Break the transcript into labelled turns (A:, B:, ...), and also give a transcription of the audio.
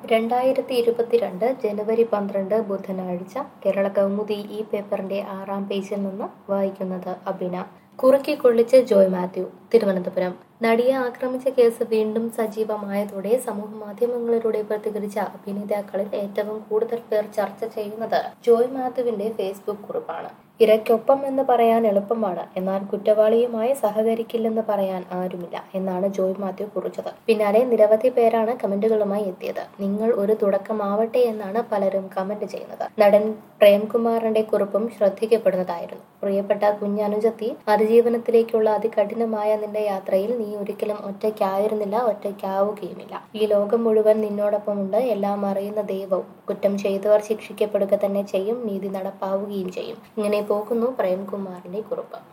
A: രണ്ടായിരത്തി ഇരുപത്തിരണ്ട് ജനുവരി പന്ത്രണ്ട് ബുധനാഴ്ച കേരള കൗമുദി ഈ പേപ്പറിന്റെ ആറാം പേജിൽ നിന്ന് വായിക്കുന്നത് അബിന കുറുക്കി കൊള്ളിച്ച് ജോയ് മാത്യു തിരുവനന്തപുരം നടിയെ ആക്രമിച്ച കേസ് വീണ്ടും സജീവമായതോടെ സമൂഹ മാധ്യമങ്ങളിലൂടെ പ്രതികരിച്ച അഭിനേതാക്കളിൽ ഏറ്റവും കൂടുതൽ പേർ ചർച്ച ചെയ്യുന്നത് ജോയ് മാത്യുവിന്റെ ഫേസ്ബുക്ക് കുറിപ്പാണ് ഇരയ്ക്കൊപ്പം എന്ന് പറയാൻ എളുപ്പമാണ് എന്നാൽ കുറ്റവാളിയുമായി സഹകരിക്കില്ലെന്ന് പറയാൻ ആരുമില്ല എന്നാണ് ജോയ് മാത്യു കുറിച്ചത് പിന്നാലെ നിരവധി പേരാണ് കമന്റുകളുമായി എത്തിയത് നിങ്ങൾ ഒരു തുടക്കമാവട്ടെ എന്നാണ് പലരും കമന്റ് ചെയ്യുന്നത് നടൻ പ്രേംകുമാറിന്റെ കുറിപ്പും ശ്രദ്ധിക്കപ്പെടുന്നതായിരുന്നു പ്രിയപ്പെട്ട കുഞ്ഞനുജത്തി അതിജീവനത്തിലേക്കുള്ള അതികഠിനമായ നിന്റെ യാത്രയിൽ നീ ഒരിക്കലും ഒറ്റയ്ക്കായിരുന്നില്ല ഒറ്റയ്ക്കാവുകയുമില്ല ഈ ലോകം മുഴുവൻ നിന്നോടൊപ്പമുണ്ട് എല്ലാം അറിയുന്ന ദൈവവും കുറ്റം ചെയ്തവർ ശിക്ഷിക്കപ്പെടുക തന്നെ ചെയ്യും നീതി നടപ്പാവുകയും ചെയ്യും ഇങ്ങനെ പോകുന്നു പ്രേംകുമാറിന്റെ കുറിപ്പ്